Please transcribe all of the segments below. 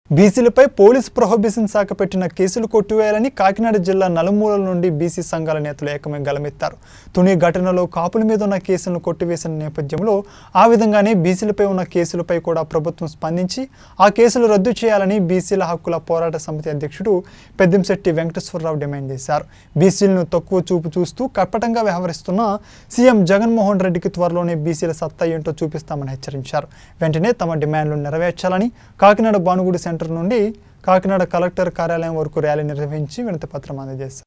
బీసీలపై police prohibition శాఖ పెట్టిన కేసులు కొట్టివేయాలని కాకినాడ జిల్లా నలుమూలల నుండి బీసీ సంఘాల నేతలు ఏకమై గలమెత్తారు తుని ఘటనలో కాపుల మీద ఉన్న కేసులను కొట్టివేసిన నేపథ్యంలో ఆ విధంగానే బీసీలపై ఉన్న కేసులపై కూడా ప్రభుత్వం స్పందించి ఆ కేసులు రద్దు చేయాలని బీసీల హక్కుల పోరాట సమితి అధ్యక్షుడు పెద్దంశెట్టి వెంకటేశ్వరరావు డిమాండ్ చేశారు బీసీలను తక్కువ చూపు చూస్తూ కప్పటంగా వ్యవహరిస్తున్న సీఎం జగన్మోహన్ రెడ్డికి త్వరలోనే బీసీల సత్తా ఏంటో చూపిస్తామని హెచ్చరించారు వెంటనే తమ డిమాండ్లు నెరవేర్చాలని కాకినాడ భానుగుడి సెంటర్ నుండి కాకినాడ కలెక్టర్ కార్యాలయం వరకు ర్యాలీ నిర్వహించి వినతి పత్రం అందజేశారు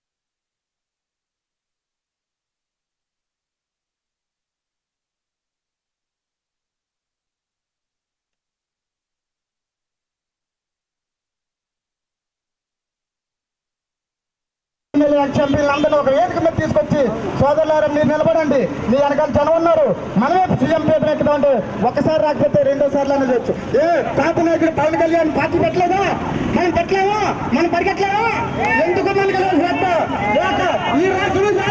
ఎమ్మెల్యే ఎంపీలందరినీ ఒక వేదిక మీద తీసుకొచ్చి సోదరులారా మీరు నిలబడండి మీ వెనకాల జనం ఉన్నారు మనమే సీఎం పేరు ఎక్కుదామంటే ఒక్కసారి రాకపోతే రెండో సార్లు అనేది వచ్చు ఏ తాత నాయకుడు పవన్ కళ్యాణ్ పార్టీ పెట్టలేదా మనం పెట్టలేమా మనం పరిగెట్టలేమా ఎందుకు మనకి శ్రద్ధ లేక ఈ రాష్ట్రంలో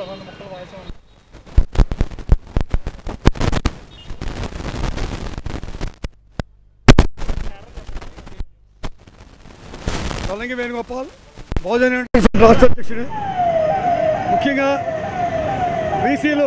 కల్లంగి వేణుగోపాల్ బహుజన రాష్ట్ర అధ్యక్షుడు ముఖ్యంగా బీసీలు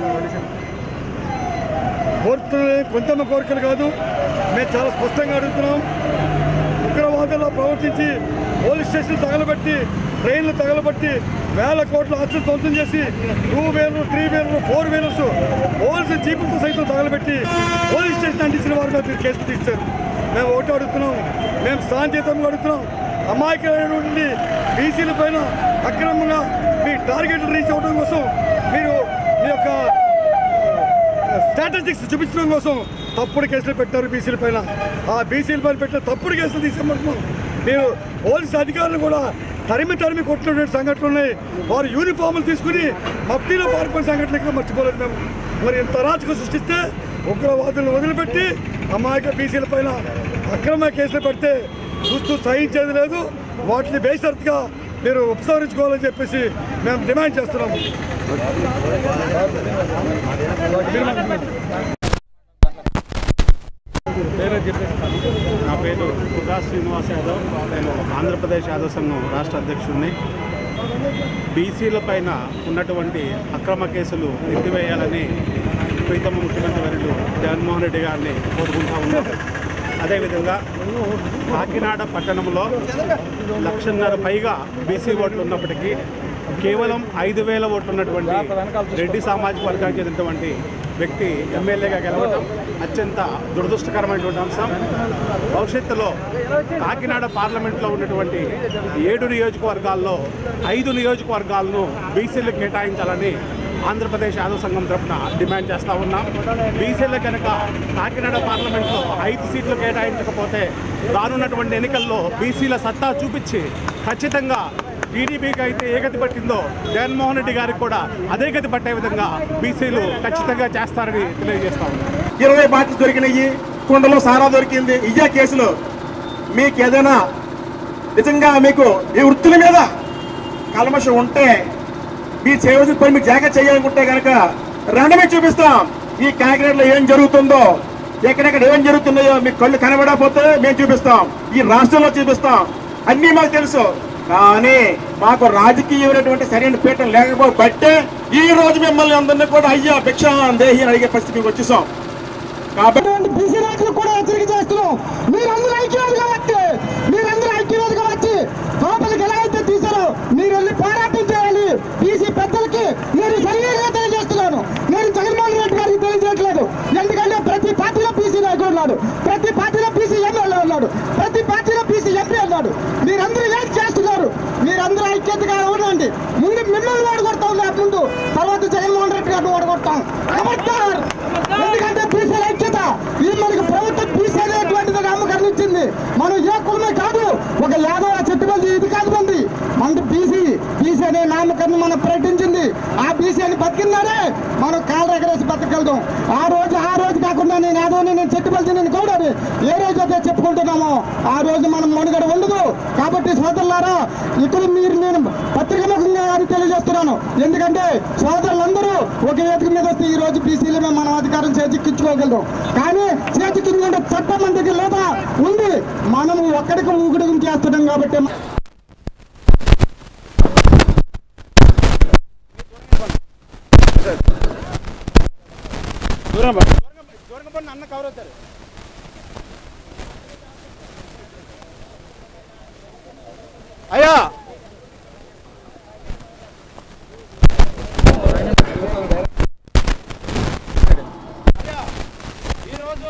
కోరుతున్నది కొంతమ్మ కోరికలు కాదు మేము చాలా స్పష్టంగా అడుగుతున్నాం ఉగ్రవాదంలో ప్రవర్తించి పోలీస్ స్టేషన్ తగలబెట్టి ట్రైన్లు తగలబెట్టి వేల కోట్ల ఆస్తులు సొంతం చేసి two wheeler three wheeler four wheelers police జీపులతో సైతం తగలబెట్టి పోలీస్ స్టేషన్ అంటించిన వారి మీద మీరు కేసులు తీశారు మేము ఒకటి అడుగుతున్నాం మేము శాంతియుతంగా అడుగుతున్నాం అమాయకులైనటువంటి బీసీల పైన అక్రమంగా మీ టార్గెట్ రీచ్ అవ్వడం కోసం మీరు మీ యొక్క స్ట్రాటజిక్స్ చూపించడం కోసం తప్పుడు కేసులు పెట్టారు బీసీల పైన ఆ బీసీల పైన పెట్టిన తప్పుడు కేసులు తీసుకోమంటున్నాం మీరు పోలీస్ అధికారులు కూడా తరిమి తరిమి కొట్టినటువంటి సంఘటనలు ఉన్నాయి వారు యూనిఫామ్లు తీసుకుని మఫ్టీలో పారిపోయిన సంఘటనలు ఇక్కడ మర్చిపోలేదు మేము మరి ఇంత అరాచకం సృష్టిస్తే ఉగ్రవాదులను వదిలిపెట్టి అమాయక బీసీల పైన అక్రమ కేసులు పెడితే చూస్తూ సహించేది లేదు వాటిని బేషరతుగా మీరు ఉపసంహరించుకోవాలని చెప్పేసి మేము డిమాండ్ చేస్తున్నాము నా పేరు కుర్రా శ్రీనివాస్ యాదవ్ నేను ఆంధ్రప్రదేశ్ యాదవ్ సంఘం రాష్ట్ర అధ్యక్షుడిని బీసీల పైన ఉన్నటువంటి అక్రమ కేసులు ఎత్తివేయాలని ప్రీతమ ముఖ్యమంత్రి వర్యులు జగన్మోహన్ రెడ్డి గారిని కోరుకుంటా ఉన్నాం అదేవిధంగా కాకినాడ పట్టణంలో లక్షన్నర పైగా బీసీ ఓట్లు ఉన్నప్పటికీ కేవలం ఐదు వేల ఓట్లు ఉన్నటువంటి రెడ్డి సామాజిక వర్గానికి చెందినటువంటి వ్యక్తి ఎమ్మెల్యేగా గెలవడం అత్యంత దురదృష్టకరమైనటువంటి అంశం భవిష్యత్తులో కాకినాడ పార్లమెంట్లో ఉన్నటువంటి ఏడు నియోజకవర్గాల్లో ఐదు నియోజకవర్గాలను బీసీలకు కేటాయించాలని ఆంధ్రప్రదేశ్ యాదవ్ సంఘం తరఫున డిమాండ్ చేస్తూ ఉన్నాం బీసీల కనుక కాకినాడ పార్లమెంట్లో ఐదు సీట్లు కేటాయించకపోతే రానున్నటువంటి ఎన్నికల్లో బీసీల సత్తా చూపించి ఖచ్చితంగా టీడీపీకి అయితే ఏ గతి పట్టిందో జగన్మోహన్ రెడ్డి గారికి కూడా అదే గతి పట్టే విధంగా బీసీలు ఖచ్చితంగా చేస్తారని తెలియజేస్తా ఉన్నాం ఇరవై బాటిల్స్ దొరికినాయి కుండలో సారా దొరికింది ఇయ్యే కేసులు మీకు ఏదైనా నిజంగా మీకు ఈ వృత్తుల మీద కల్మషం ఉంటే మీరు చేయవలసిన పని మీకు జాగ్రత్త చేయాలనుకుంటే కనుక రండమే చూపిస్తాం ఈ కాకినాడలో ఏం జరుగుతుందో ఎక్కడెక్కడ ఏం జరుగుతున్నాయో మీకు కళ్ళు కనబడకపోతే మేము చూపిస్తాం ఈ రాష్ట్రంలో చూపిస్తాం అన్నీ మాకు తెలుసు కానీ మాకు రాజకీయమైనటువంటి సరైన పీఠం లేకపోబట్టే ఈ రోజు మిమ్మల్ని అందరినీ కూడా అయ్యా భిక్ష దేహి అని అడిగే పరిస్థితికి వచ్చేసాం కాబట్టి బీసీ నాయకులు కూడా హెచ్చరిక చేస్తున్నాం మీరందరూ ఐక్యవాదిగా వచ్చి మీరందరూ ఐక్యవాదిగా వచ్చి లోపలికి ఎలా అయితే తీశారో మీరు వెళ్ళి పోరాటం చేయాలి బీసీ పెద్దలకి నేను సరిగ్గా తెలియజేస్తున్నాను నేను జగన్మోహన్ రెడ్డి గారికి తెలియజేయట్లేదు ఎందుకంటే ప్రతి పార్టీలో బీసీ నాయకుడు ఉన్నాడు ప్రతి పార్టీలో బీసీ ఎమ్మెల్యే ఉన్నాడు ప్రతి పార్టీలో బీసీ ఎంపీ ఉన్నాడు మీరందరూ ఏం చేస్తున్నారు మీరందరూ ఐక్యతగా ఉండండి ముందు మిమ్మల్ని ఓడగొడతాం లేక ముందు తర్వాత జగన్మోహన్ రెడ్డి గారిని ఓడగొడతాం ఖబర్దార్ ఎందుకంటే బీసీల ఐక్యత ఇది మనకి ప్రభుత్వం బీసీ అనేటువంటిది నామకరణ ఇచ్చింది మనం ఏ కులమే కాదు ఒక యాదవ చెట్టుబంది ఇది కాదు మంది మన బీసీ బీసీ అనే నామకరణం మనం ప్రకటించింది ఆ బీసీ అని బతికిందానే మనం కాలు ఎగరేసి బతకగలుగుతాం ఆ రోజు ఆ రోజు కాకుండా నేను యాదవని నేను చెట్టుబల్ది నేను గౌడని ఏ రోజు అయితే చెప్పుకుంటాను ఎన్నుకుంటున్నామో ఆ రోజు మనం మనుగడ ఉండదు కాబట్టి సోదరులారా ఇక్కడ మీరు నేను పత్రికముఖంగా అని తెలియజేస్తున్నాను ఎందుకంటే సోదరులందరూ ఒక వేదిక మీద వస్తే ఈ రోజు బీసీలు మేము మనం అధికారం చేజిక్కించుకోగలరు కానీ చేజిక్కించుకుంటే చట్టం మన దగ్గర లేదా ఉంది మనము ఒక్కడికి ఊగుడుగు చేస్తున్నాం కాబట్టి అన్న కవర్ అవుతారు అయ్యా అయ్యా, ఈరోజు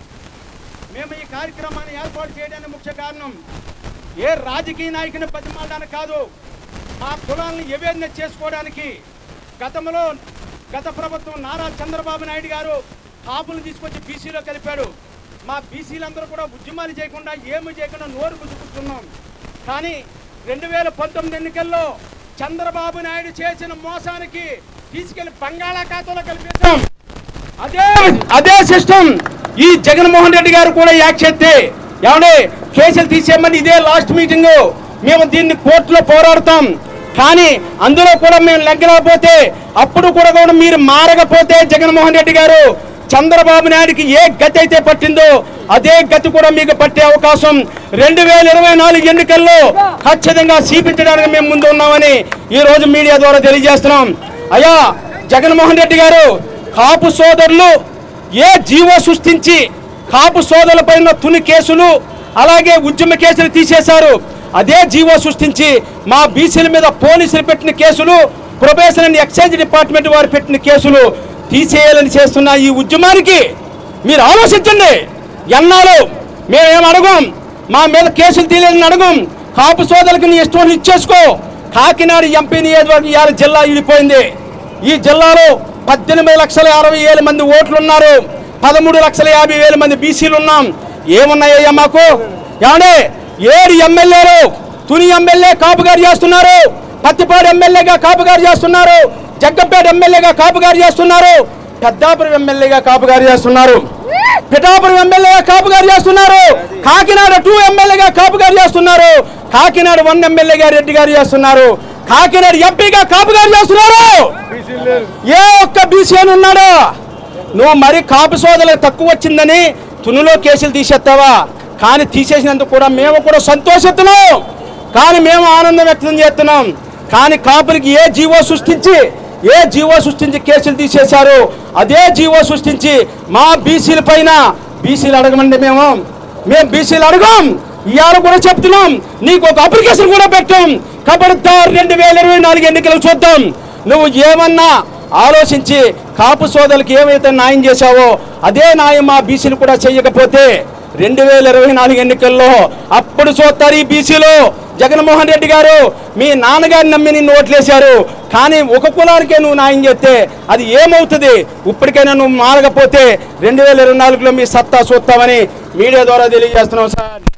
మేము ఈ కార్యక్రమాన్ని ఏర్పాటు చేయడానికి ముఖ్య కారణం ఏ రాజకీయ నాయకుని బతిమాలడానికి కాదు మా కులాలను నివేదన చేసుకోవడానికి గతంలో గత ప్రభుత్వం నారా చంద్రబాబు నాయుడు గారు కాపులు తీసుకొచ్చి బీసీలో కలిపాడు మా బీసీలందరూ కూడా ఉద్యమాలు చేయకుండా ఏమి చేయకుండా నోరు పుచ్చుకుంటున్నాం కానీ రెండు వేల పంతొమ్మిది ఎన్నికల్లో చంద్రబాబు నాయుడు చేసిన మోసానికి తీసుకెళ్లి బంగాళాఖాతంలో కలిపేశాం అదే అదే సిస్టమ్ ఈ జగన్మోహన్ రెడ్డి గారు కూడా యాక్ట్ చేస్తే ఏమంటే కేసులు తీసేయమని ఇదే లాస్ట్ మీటింగ్ మేము దీన్ని కోర్టులో పోరాడతాం కానీ అందులో కూడా మేము లెగ్గలేకపోతే అప్పుడు కూడా కూడా మీరు మారకపోతే జగన్మోహన్ రెడ్డి గారు చంద్రబాబు నాయుడికి ఏ గతి అయితే పట్టిందో అదే గతి కూడా మీకు పట్టే అవకాశం రెండు వేల ఇరవై నాలుగు ఎన్నికల్లో ఖచ్చితంగా చూపించడానికి మేము ముందు ఉన్నామని ఈ రోజు మీడియా ద్వారా తెలియజేస్తున్నాం అయ్యా జగన్మోహన్ రెడ్డి గారు కాపు సోదరులు ఏ జీవో సృష్టించి కాపు సోదరులపైన తుని కేసులు అలాగే ఉద్యమ కేసులు తీసేశారు అదే జీవో సృష్టించి మా బీసీల మీద పోలీసులు పెట్టిన కేసులు ప్రొబేషన్ అండ్ ఎక్సైజ్ డిపార్ట్మెంట్ వారు పెట్టిన కేసులు తీసేయాలని చేస్తున్న ఈ ఉద్యమానికి మీరు ఆలోచించండి ఎన్నాళ్ళు మేమేం అడగం మా మీద కేసులు తీయలేదని అడగం కాపు సోదరులకు నీ ఇష్టం వచ్చినట్టు ఇచ్చేసుకో కాకినాడ ఎంపీ నియోజకవర్గం ఇవాళ జిల్లా విడిపోయింది ఈ జిల్లాలో పద్దెనిమిది లక్షల అరవై వేల మంది ఓట్లు ఉన్నారు పదమూడు లక్షల యాభై వేల మంది బీసీలు ఉన్నాం ఏమున్నాయ్యా మాకు ఏమండే ఏడు ఎమ్మెల్యేలు తుని ఎమ్మెల్యే కాపుగారు చేస్తున్నారు పత్తిపాడు ఎమ్మెల్యేగా కాపుగారు చేస్తున్నారు జగ్గంపేట ఎమ్మెల్యేగా కాపుగారు చేస్తున్నారు పెద్దాపురం ఎమ్మెల్యేగా కాపుగారు చేస్తున్నారు పిఠాపురం ఎమ్మెల్యేగా కాపుగారు చేస్తున్నారు కాకినాడ టూ ఎమ్మెల్యేగా కాపుగారు చేస్తున్నారు కాకినాడ వన్ ఎమ్మెల్యేగా రెడ్డి గారు చేస్తున్నారు కాకినాడ ఎంపీగా కాపుగారు చేస్తున్నారు ఏ ఒక్క బీసీ అని ఉన్నాడు నువ్వు మరి కాపు సోదరులకు తక్కువ వచ్చిందని తునిలో కేసులు తీసేస్తావా కానీ తీసేసినందుకు కూడా మేము కూడా సంతోషిస్తున్నాం కానీ మేము ఆనందం వ్యక్తం చేస్తున్నాం కానీ కాపులకి ఏ జీవో సృష్టించి ఏ జీవో సృష్టించి కేసులు తీసేశారు అదే జీవో సృష్టించి మా బీసీల పైన బీసీలు అడగమండి మేము మేము బీసీలు అడగం ఇవాళ కూడా చెప్తున్నాం నీకు ఒక అప్లికేషన్ కూడా పెట్టాం కబడ్దార్ రెండు వేల ఇరవై నాలుగు ఎన్నికలు చూద్దాం నువ్వు ఏమన్నా ఆలోచించి కాపు సోదరులకు ఏమైతే న్యాయం చేశావో అదే న్యాయం మా బీసీలు కూడా చేయకపోతే రెండు వేల ఇరవై నాలుగు ఎన్నికల్లో అప్పుడు చూస్తారు ఈ బీసీలో జగన్మోహన్ రెడ్డి గారు మీ నాన్నగారిని నమ్మి నిన్ను ఓట్లేశారు కానీ ఒక కులానికే నువ్వు న్యాయం చేస్తే అది ఏమవుతుంది ఇప్పటికైనా నువ్వు మారకపోతే రెండు వేల ఇరవై నాలుగులో మీ సత్తా చూస్తామని మీడియా ద్వారా తెలియజేస్తున్నాం సార్